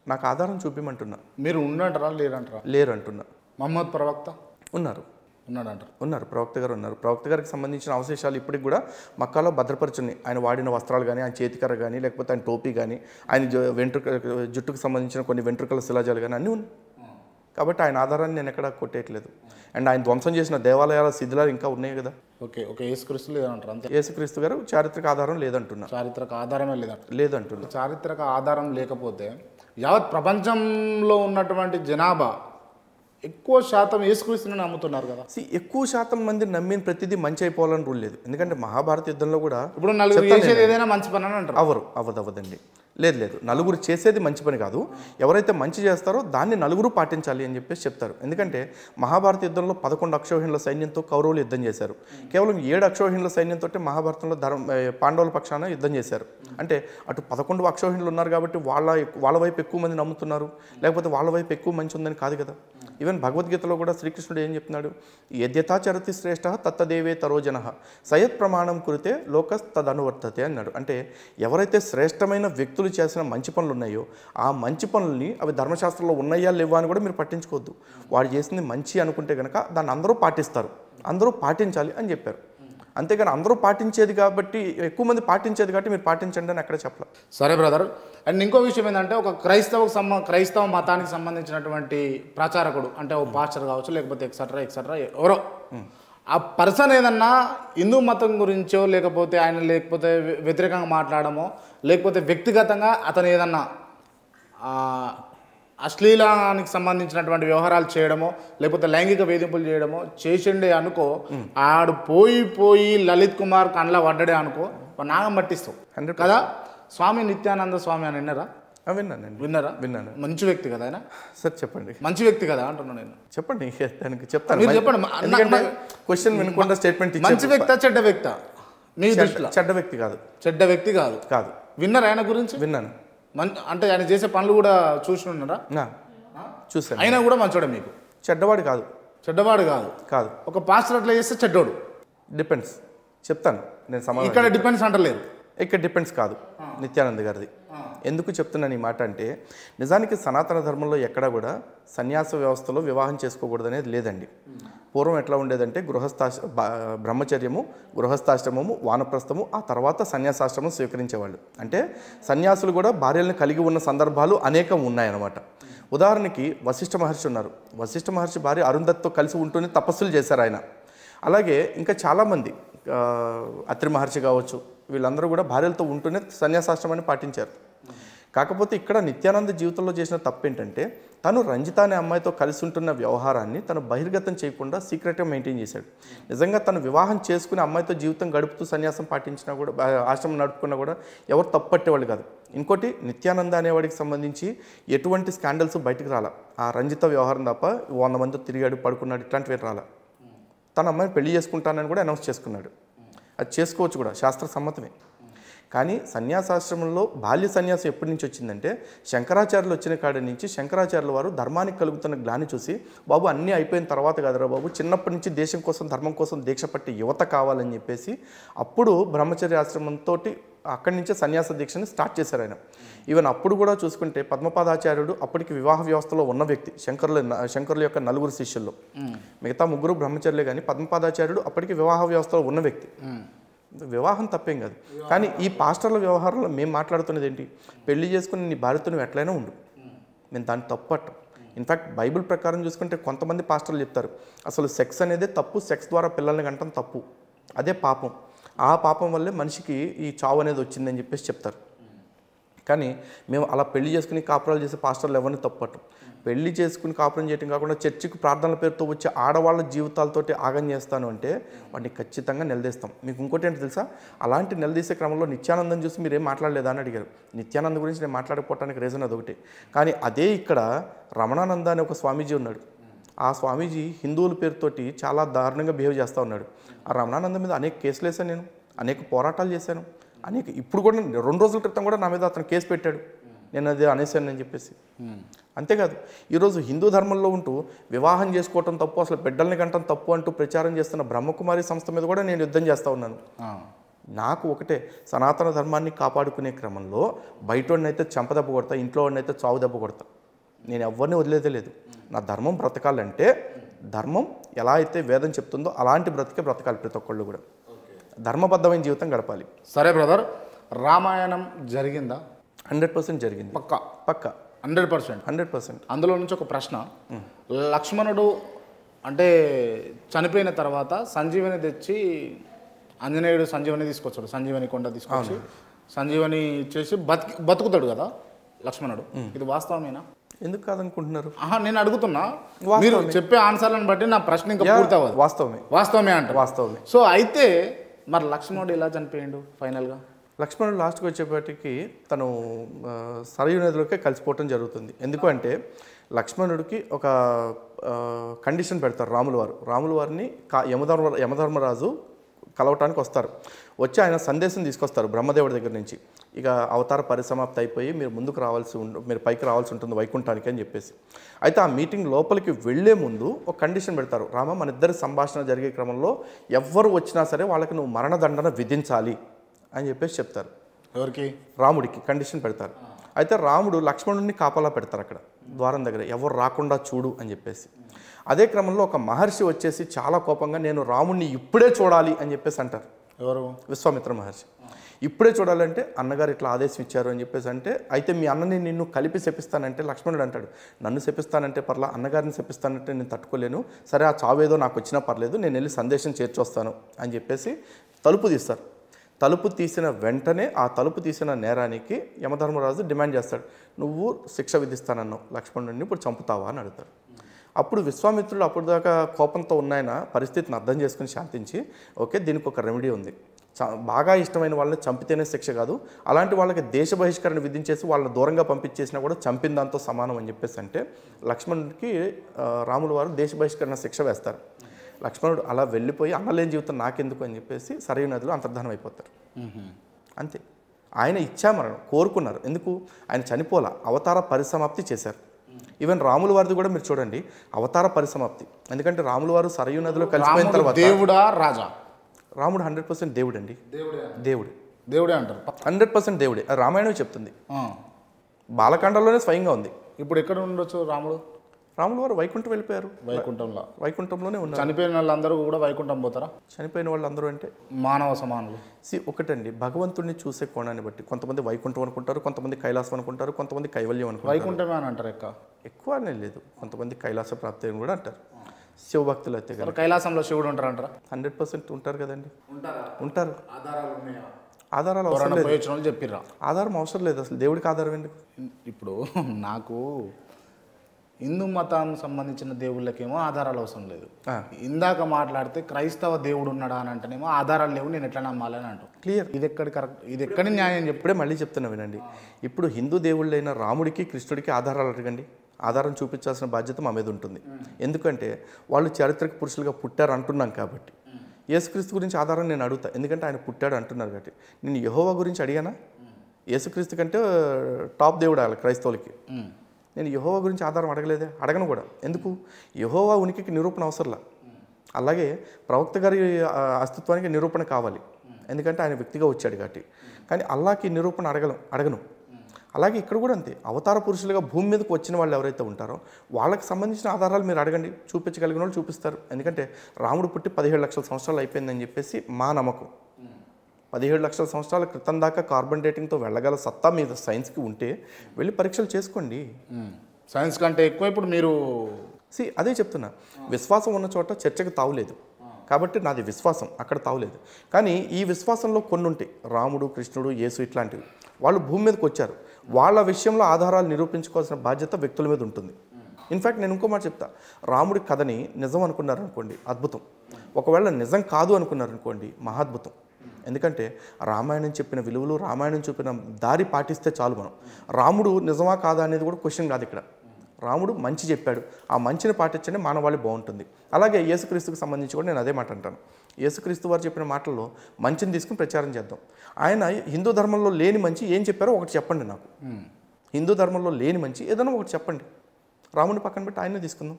నాకు ఆధారం చూపిమంటున్నా మీరు ఉన్నంటారా లేరంటారా లేరు అంటున్నా మహమ్మద్ ప్రవక్త ఉన్నారు ఉన్నాడంటారు ఉన్నారు ప్రవక్త గారు ఉన్నారు ప్రవక్త గారికి సంబంధించిన అవశేషాలు ఇప్పటికి కూడా మక్కాలో భద్రపరచున్నాయి ఆయన వాడిన వస్త్రాలు కానీ ఆయన చేతికర్ర కానీ లేకపోతే ఆయన టోపీ కానీ ఆయన జు- వెంట్రుక జుట్టుకు సంబంధించిన కొన్ని వెంట్రుకల శిలాజాలు కానీ అన్నీ ఉన్నాయి కాబట్టి ఆయన ఆధారాన్ని నేను ఎక్కడ కొట్టేయట్లేదు అండ్ ఆయన ధ్వంసం చేసిన దేవాలయాల శిథిలాలు ఇంకా ఉన్నాయి కదా ఓకే ఓకే యేసుక్రీస్తు లేదంటారు అంతే యేసుక్రీస్తు గారు చారిత్రక ఆధారం లేదంటున్నా చారిత్రక ఆధారమే లేదంట లేదంటున్నా చారిత్రక ఆధారం లేకపోతే యావత్ ప్రపంచంలో ఉన్నటువంటి జనాభా ఎక్కువ శాతం యేసుక్రీస్తుని నమ్ముతున్నారు కదా See, ఎక్కువ శాతం మంది నమ్మిన ప్రతిదీ మంచి అయిపోవాలని రూల్ లేదు ఎందుకంటే మహాభారత యుద్ధంలో కూడా ఇప్పుడు నలుగురు చేసేది ఏదైనా మంచి పని అని అంటారు అవరు అవ్వదు అవ్వదండి లేదు లేదు నలుగురు చేసేది మంచి పని కాదు ఎవరైతే మంచి చేస్తారో దాన్ని నలుగురు పాటించాలి అని చెప్పేసి చెప్తారు ఎందుకంటే మహాభారత యుద్ధంలో పదకొండు అక్షోహిణుల సైన్యంతో కౌరవులు యుద్ధం చేశారు కేవలం ఏడు అక్షోహిణుల సైన్యంతో మహాభారతంలో ధర్మ ఏ, పాండవుల పక్షాన యుద్ధం చేశారు అంటే అటు పదకొండు అక్షోహిణులు ఉన్నారు కాబట్టి వాళ్ళ వాళ్ళ వైపు ఎక్కువ మంది నమ్ముతున్నారు లేకపోతే వాళ్ళ వైపు ఎక్కువ మంచి ఉందని కాదు కదా ఈవెన్ భగవద్గీతలో కూడా శ్రీకృష్ణుడు ఏం చెప్తున్నాడు యద్యథాచరతి శ్రేష్ఠ తత్తదేవే తరోజన సయత్ ప్రమాణం కురితే లోకస్ తదనువర్తతే అన్నాడు అంటే ఎవరైతే శ్రేష్టమైన వ్యక్తులు చేసిన మంచి పనులు ఉన్నాయో ఆ మంచి పనుల్ని అవి ధర్మశాస్త్రంలో ఉన్నాయా లేవా అని కూడా మీరు పట్టించుకోవద్దు వాడు చేసింది మంచి అనుకుంటే కనుక దాన్ని అందరూ పాటిస్తారు అందరూ పాటించాలి అని చెప్పారు అంతేగాని అందరూ పాటించేది కాబట్టి ఎక్కువ మంది పాటించేది కాబట్టి మీరు పాటించండి అని ఎక్కడ చెప్పలే సరే బ్రదర్ అండ్ ఇంకో విషయం ఏంటంటే ఒక క్రైస్తవ సంబ క్రైస్తవ మతానికి సంబంధించినటువంటి ప్రచారకుడు అంటే ఒక పాస్టర్ కావచ్చు లేకపోతే ఎక్సెట్రా ఎక్సెట్రా ఎవరో ఆ పర్సన్ ఏదన్నా హిందూ మతం గురించో లేకపోతే ఆయన లేకపోతే వ్య- వ్యతిరేకంగా మాట్లాడమో లేకపోతే వ్యక్తిగతంగా అతను ఏదన్నా ఆ, అశ్లీలానికి సంబంధించినటువంటి వ్యవహారాలు చేయడమో లేకపోతే లైంగిక వేధింపులు చేయడమో చేసిండే అనుకో ఆడు పోయి పోయి లలిత్ కుమార్ కండ్ల పడ్డడే అనుకో వాడు నాగం పట్టిస్తావు 100% కదా స్వామి నిత్యానంద స్వామి అని విన్నారా ఆ, విన్నానండి విన్నారా విన్నాను మంచి వ్యక్తి కదా ఆయన సార్ చెప్పండి మంచి వ్యక్తి కదా అంటున్నాను నేను చెప్పండి దానికి చెప్తాను మీరు చెప్పండి. నా- ఎందుకంటే నా- క్వశ్చన్ వినకుండా స్టేట్మెంట్ మంచి వ్యక్తా చెడ్డ వ్యక్తా మీ దృష్టిలో చెడ్డ వ్యక్తి కాదు చెడ్డ వ్యక్తి కాదు కాదు విన్నారా ఆయన గురించి విన్నాను మన్ అంటే ఆయన చేసే పనులు కూడా చూసి ఉన్నారా నా చూశాను అయినా కూడా మంచోడే మీకు చెడ్డవాడు కాదు చెడ్డవాడు కాదు కాదు ఒక పాస్టర్ అట్లా చేస్తే చెడ్డోడు డిపెండ్స్ చెప్తాను నేను సమాధానం ఇక్కడ డిపెండ్స్ అంటలేరు ఇక్కడ డిపెండ్స్ కాదు నిత్యానంద్ గారిది ఎందుకు చెప్తున్నాను ఈ మాట అంటే నిజానికి సనాతన ధర్మంలో ఎక్కడా కూడా సన్యాస వ్యవస్థలో వివాహం చేసుకోకూడదు అనేది లేదండి పూర్వం ఎట్లా ఉండేదంటే గృహస్థాశ బ- బ్రహ్మచర్యము గృహస్థాశ్రమము వానప్రస్థము ఆ తర్వాత సన్యాసాశ్రమం స్వీకరించేవాళ్ళు అంటే సన్యాసులు కూడా భార్యలను కలిగి ఉన్న సందర్భాలు అనేకం ఉన్నాయన్నమాట ఉదాహరణకి వశిష్ఠ మహర్షి ఉన్నారు వశిష్ఠ మహర్షి భార్య అరుంధత్తో కలిసి ఉంటూనే తపస్సులు చేశారు ఆయన అలాగే ఇంకా చాలామంది ఆ, అత్రి మహర్షి కావచ్చు వీళ్ళందరూ కూడా భార్యలతో ఉంటూనే సన్యాసాశ్రమాన్ని పాటించారు కాకపోతే ఇక్కడ నిత్యానంద జీవితంలో చేసిన తప్పు ఏంటంటే తను రంజిత అనే అమ్మాయితో కలిసి ఉంటున్న వ్యవహారాన్ని తను బహిర్గతం చేయకుండా సీక్రెట్గా మెయింటైన్ చేశాడు నిజంగా తను వివాహం చేసుకుని అమ్మాయితో జీవితం గడుపుతూ సన్యాసం పాటించినా కూడా బా- ఆశ్రమం నడుపుకున్నా కూడా ఎవరు తప్పు పట్టేవాళ్ళు కాదు ఇంకోటి నిత్యానంద అనేవాడికి సంబంధించి ఎటువంటి స్కాండల్స్ బయటకు రాలా ఆ రంజిత వ్యవహారం తప్ప వంద మంది తిరిగాడు పడుకున్నాడు ఇట్లాంటివి రాలా తన అమ్మాయిని పెళ్లి చేసుకుంటానని కూడా అనౌన్స్ చేసుకున్నాడు అది చేసుకోవచ్చు కూడా శాస్త్ర సమ్మతమే కానీ సన్యాసాశ్రమంలో బాల్య సన్యాసం ఎప్పటి నుంచి వచ్చిందంటే శంకరాచార్యులు వచ్చిన కాడి నుంచి శంకరాచార్యుల వారు ధర్మానికి కలుగుతున్న గ్లాని చూసి బాబు అన్నీ అయిపోయిన తర్వాత కదరా బాబు చిన్నప్పటి నుంచి దేశం కోసం ధర్మం కోసం దీక్ష పట్టి యువత కావాలని చెప్పేసి అప్పుడు బ్రహ్మచర్య ఆశ్రమంతో అక్కడి నుంచే సన్యాస దీక్షని స్టార్ట్ చేశారు ఆయన ఈవెన్ అప్పుడు కూడా చూసుకుంటే పద్మపాదాచార్యుడు అప్పటికి వివాహ వ్యవస్థలో ఉన్న వ్యక్తి శంకరుల శంకరుల యొక్క నలుగురు శిష్యుల్లో మిగతా ముగ్గురు బ్రహ్మచర్యులే కానీ పద్మపాదాచార్యుడు అప్పటికి వివాహ వ్యవస్థలో ఉన్న వ్యక్తి వివాహం తప్పేం కాదు కానీ ఈ పాస్టర్ల వ్యవహారంలో మేము మాట్లాడుతున్నది ఏంటి పెళ్లి చేసుకుని నీ భార్యతో నువ్వు ఎట్లయినా ఉండు మేము దాన్ని తప్పు పట్టం ఇన్ఫాక్ట్ బైబిల్ ప్రకారం చూసుకుంటే కొంతమంది పాస్టర్లు చెప్తారు అసలు సెక్స్ అనేది తప్పు సెక్స్ ద్వారా పిల్లల్ని కంటం తప్పు అదే పాపం ఆ పాపం వల్లే మనిషికి ఈ చావు అనేది వచ్చిందని చెప్పేసి చెప్తారు కానీ మేము అలా పెళ్లి చేసుకుని కాపురాలు చేసే పాస్టర్లు ఎవరిని తప్పటం పెళ్లి చేసుకుని కాపురం చేయటం కాకుండా చర్చికి ప్రార్థనల పేరుతో వచ్చే ఆడవాళ్ళ జీవితాలతోటి ఆగం చేస్తాను అంటే వాటిని ఖచ్చితంగా నిలదీస్తాం మీకు ఇంకోటి ఏంటి తెలుసా అలాంటి నిలదీసే క్రమంలో నిత్యానందం చూసి మీరు ఏం మాట్లాడలేదా అని అడిగారు నిత్యానంద గురించి నేను మాట్లాడకపోవడానికి రీజన్ అదొకటి కానీ అదే ఇక్కడ రమణానంద అనే ఒక స్వామీజీ ఉన్నాడు ఆ స్వామీజీ హిందువుల పేరుతోటి చాలా దారుణంగా బిహేవ్ చేస్తూ ఉన్నాడు ఆ రమణానంద మీద అనేక కేసులు వేసాను నేను అనేక పోరాటాలు చేశాను అనేక ఇప్పుడు కూడా రెండు రోజుల క్రితం కూడా నా మీద అతను కేసు పెట్టాడు నేను అది అనేసాను అని చెప్పేసి అంతేకాదు ఈరోజు హిందూ ధర్మంలో ఉంటూ వివాహం చేసుకోవటం తప్పు అసలు బిడ్డల్ని కంటం తప్పు అంటూ ప్రచారం చేస్తున్న బ్రహ్మకుమారి సంస్థ మీద కూడా నేను యుద్ధం చేస్తూ ఉన్నాను నాకు ఒకటే సనాతన ధర్మాన్ని కాపాడుకునే క్రమంలో బయటోడినైతే చంపదెబ్బ కొడతా ఇంట్లో వాడినైతే చావు దెబ్బ కొడతా నేను ఎవరిని వదిలేదే లేదు నా ధర్మం బ్రతకాలంటే ధర్మం ఎలా అయితే వేదం చెప్తుందో అలాంటి బ్రతికే బ్రతకాలి ప్రతి ఒక్కళ్ళు కూడా ధర్మబద్ధమైన జీవితం గడపాలి సరే బ్రదర్ రామాయణం జరిగిందా హండ్రెడ్ పర్సెంట్ జరిగింది పక్కా పక్క హండ్రెడ్ పర్సెంట్ హండ్రెడ్ పర్సెంట్ అందులో నుంచి ఒక ప్రశ్న లక్ష్మణుడు అంటే చనిపోయిన తర్వాత సంజీవని తెచ్చి ఆంజనేయుడు సంజీవని తీసుకొచ్చాడు సంజీవని కొండ తీసుకొచ్చి సంజీవని చేసి బతికి బతుకుతాడు కదా లక్ష్మణుడు ఇది వాస్తవమేనా ఎందుకు కాదనుకుంటున్నారు ఆహా నేను అడుగుతున్నా వాస్తవమే. మీరు చెప్పే ఆన్సర్లను బట్టి నా ప్రశ్న ఇంకా పూర్తి అవ్వదు వాస్తవమే వాస్తవమే అంట వాస్తవమే సో అయితే మరి లక్ష్మణుడు ఎలా చనిపోయిండు ఫైనల్గా లక్ష్మణుడు లాస్ట్కి వచ్చేపటికి తను ఆ, సరయు నదిలోకే కలిసిపోవటం జరుగుతుంది ఎందుకు అంటే లక్ష్మణుడికి ఒక ఆ, కండిషన్ పెడతారు రాముల వారు రాముల వారిని కా యమధర్మ యమధర్మరాజు కలవటానికి వస్తారు వచ్చి ఆయన సందేశం తీసుకొస్తారు బ్రహ్మదేవుడి దగ్గర నుంచి ఇక అవతార పరిసమాప్తి అయిపోయి మీరు ముందుకు రావాల్సి ఉండు మీరు పైకి రావాల్సి ఉంటుంది వైకుంఠానికి అని చెప్పేసి అయితే ఆ మీటింగ్ లోపలికి వెళ్ళే ముందు ఒక కండిషన్ పెడతారు రామ మన ఇద్దరి సంభాషణ జరిగే క్రమంలో ఎవ్వరు వచ్చినా సరే వాళ్ళకి నువ్వు మరణదండన విధించాలి అని చెప్పేసి చెప్తారు ఎవరికి రాముడికి కండిషన్ పెడతారు అయితే రాముడు లక్ష్మణుడిని కాపలా పెడతారు అక్కడ ద్వారం దగ్గర ఎవరు రాకుండా చూడు అని చెప్పేసి అదే క్రమంలో ఒక మహర్షి వచ్చేసి చాలా కోపంగా నేను రాముడిని ఇప్పుడే చూడాలి అని చెప్పేసి అంటారు ఎవరు విశ్వామిత్ర మహర్షి ఇప్పుడే చూడాలంటే అన్నగారు ఇట్లా ఆదేశం ఇచ్చారు అని చెప్పేసి అంటే అయితే మీ అన్నని నిన్ను కలిపి శపిస్తానంటే లక్ష్మణుడు అంటాడు నన్ను శపిస్తానంటే పర్లా అన్నగారిని శపిస్తానంటే నేను తట్టుకోలేను సరే ఆ చావేదో నాకు వచ్చినా పర్లేదు నేను వెళ్ళి సందేశం చేర్చొస్తాను అని చెప్పేసి తలుపు తీస్తారు తలుపు తీసిన వెంటనే ఆ తలుపు తీసిన నేరానికి యమధర్మరాజు డిమాండ్ చేస్తాడు నువ్వు శిక్ష విధిస్తానన్నావు లక్ష్మణుడిని ఇప్పుడు చంపుతావా అని అడుగుతాడు అప్పుడు విశ్వామిత్రుడు అప్పుడు దాకా కోపంతో ఉన్నాయన పరిస్థితిని అర్థం చేసుకుని శాంతించి ఓకే దీనికి ఒక రెమెడీ ఉంది చ- బాగా ఇష్టమైన వాళ్ళని చంపితేనే శిక్ష కాదు అలాంటి వాళ్ళకి దేశ బహిష్కరణ విధించేసి వాళ్ళని దూరంగా పంపించేసినా కూడా చంపిన దాంతో సమానం అని చెప్పేసి అంటే లక్ష్మణుడికి ఆ, రాముల వారు దేశ బహిష్కరణ శిక్ష వేస్తారు లక్ష్మణుడు అలా వెళ్ళిపోయి అన్నలేని జీవితం నాకెందుకు అని చెప్పేసి సరైన నదిలో అంతర్ధానం అయిపోతారు అంతే ఆయన ఇచ్చామరణం కోరుకున్నారు ఎందుకు ఆయన చనిపోలా అవతార పరిసమాప్తి చేశారు ఈవెన్ రాముల వారిది కూడా మీరు చూడండి అవతార పరిసమాప్తి ఎందుకంటే రాముల వారు సరయు నదిలో కలిసిపోయిన రాముడు తర్వాత దేవుడా రాజా రాముడు హండ్రెడ్ పర్సెంట్ దేవుడు అండి దేవుడే దేవుడు దేవుడే అంటారు హండ్రెడ్ పర్సెంట్ దేవుడే అది రామాయణం చెప్తుంది ఆ. బాలకాండలోనే స్వయంగా ఉంది ఇప్పుడు ఎక్కడ ఉండొచ్చు రాముడు రాముల వారు వైకుంఠం వెళ్ళిపోయారు వైకుంఠంలో వైకుంఠంలోనే ఉన్నారు చనిపోయిన వాళ్ళందరూ కూడా వైకుంఠం పోతారా చనిపోయిన వాళ్ళందరూ అంటే మానవ సమానులు సి ఒకటండి భగవంతుడిని చూసే కోణాన్ని బట్టి కొంతమంది వైకుంఠం అనుకుంటారు కొంతమంది కైలాసం అనుకుంటారు కొంతమంది కైవల్యం అనుకుంటారు వైకుంఠమే అని అంటారు ఎక్క ఎక్కువ అనేది లేదు కొంతమంది కైలాస ప్రాప్తి అని కూడా అంటారు శివభక్తులు అయితే మరి కైలాసంలో శివుడు ఉంటారు అంటారా హండ్రెడ్ పర్సెంట్ ఉంటారు కదండి ఉంటారా ఉంటారు ఆధారాలు ఉన్నాయా ఆధారాలు అవసరం ఎవరైనా లేదు పోయి వచ్చిన వాళ్ళు చెప్పిర్రా ఆధారం అవసరం లేదు అసలు దేవుడికి ఆధారం ఎందుకు ఇప్పుడు నాకు హిందూ మతానికి సంబంధించిన దేవుళ్ళకేమో ఆధారాలు అవసరం లేదు ఆ. ఇందాక మాట్లాడితే క్రైస్తవ దేవుడు ఉన్నాడా అని అంటేనేమో ఆధారాలు లేవు నేను ఎట్లా నమ్మాలని అంటాం క్లియర్ ఇది ఎక్కడి కరెక్ట్ ఇది ఎక్కడి న్యాయం చెప్పు ఇప్పుడే మళ్ళీ చెప్తున్నా వినండి ఇప్పుడు హిందూ దేవుళ్ళైన రాముడికి కృష్ణుడికి ఆధారాలు అడగండి ఆధారం చూపించాల్సిన బాధ్యత మా మీద ఉంటుంది ఎందుకంటే వాళ్ళు చారిత్రక పురుషులుగా పుట్టారు అంటున్నాం కాబట్టి యేసుక్రీస్తు గురించి ఆధారం నేను అడుగుతా ఎందుకంటే ఆయన పుట్టాడు అంటున్నారు కాబట్టి నేను యహోవా గురించి అడిగానా యేసుక్రీస్తు కంటే టాప్ దేవుడు వాళ్ళ క్రైస్తవులకి నేను యహోవా గురించి ఆధారం అడగలేదే అడగను కూడా ఎందుకు యహోవా ఉనికికి నిరూపణ అవసరంలా అలాగే ప్రవక్త గారి ఆ, అస్తిత్వానికి నిరూపణ కావాలి ఎందుకంటే ఆయన వ్యక్తిగా వచ్చాడు కాబట్టి కానీ అల్లాకి నిరూపణ అడగలం అడగను అలాగే ఇక్కడ కూడా అంతే అవతార పురుషులుగా భూమి మీదకి వచ్చిన వాళ్ళు ఎవరైతే ఉంటారో వాళ్ళకి సంబంధించిన ఆధారాలు మీరు అడగండి చూపించగలిగిన వాళ్ళు చూపిస్తారు ఎందుకంటే రాముడు పుట్టి పదిహేడు లక్షల సంవత్సరాలు అయిపోయిందని చెప్పేసి మా నమ్మకం పదిహేడు లక్షల సంవత్సరాల క్రితం దాకా కార్బన్ డేటింగ్తో వెళ్ళగల సత్తా మీద సైన్స్కి ఉంటే వెళ్ళి పరీక్షలు చేసుకోండి సైన్స్ కంటే ఎక్కువ ఇప్పుడు మీరు సి అదే చెప్తున్నా విశ్వాసం ఉన్న చోట చర్చకు తావులేదు కాబట్టి నాది విశ్వాసం అక్కడ తావులేదు కానీ ఈ విశ్వాసంలో కొన్ని ఉంటాయి రాముడు కృష్ణుడు యేసు ఇట్లాంటివి వాళ్ళు భూమి మీదకి వచ్చారు వాళ్ళ విషయంలో ఆధారాలు నిరూపించుకోవాల్సిన బాధ్యత వ్యక్తుల మీద ఉంటుంది ఇన్ఫ్యాక్ట్ నేను ఇంకో మాట చెప్తా రాముడి కథని నిజం అనుకున్నారు అనుకోండి అద్భుతం ఒకవేళ నిజం కాదు అనుకున్నారు అనుకోండి మహాద్భుతం ఎందుకంటే రామాయణం చెప్పిన విలువలు రామాయణం చూపిన దారి పాటిస్తే చాలు మనం రాముడు నిజమా కాదా అనేది కూడా క్వశ్చన్ కాదు ఇక్కడ రాముడు మంచి చెప్పాడు ఆ మంచిని పాటించండి మానవాళి బాగుంటుంది అలాగే యేసుక్రీస్తుకు సంబంధించి కూడా నేను అదే మాట అంటాను యేసుక్రీస్తు వారు చెప్పిన మాటల్లో మంచిని తీసుకుని ప్రచారం చేద్దాం ఆయన హిందూ ధర్మంలో లేని మంచి ఏం చెప్పారో ఒకటి చెప్పండి నాకు హిందూ ధర్మంలో లేని మంచి ఏదైనా ఒకటి చెప్పండి రాముని పక్కన పెట్టి ఆయనే తీసుకుందాం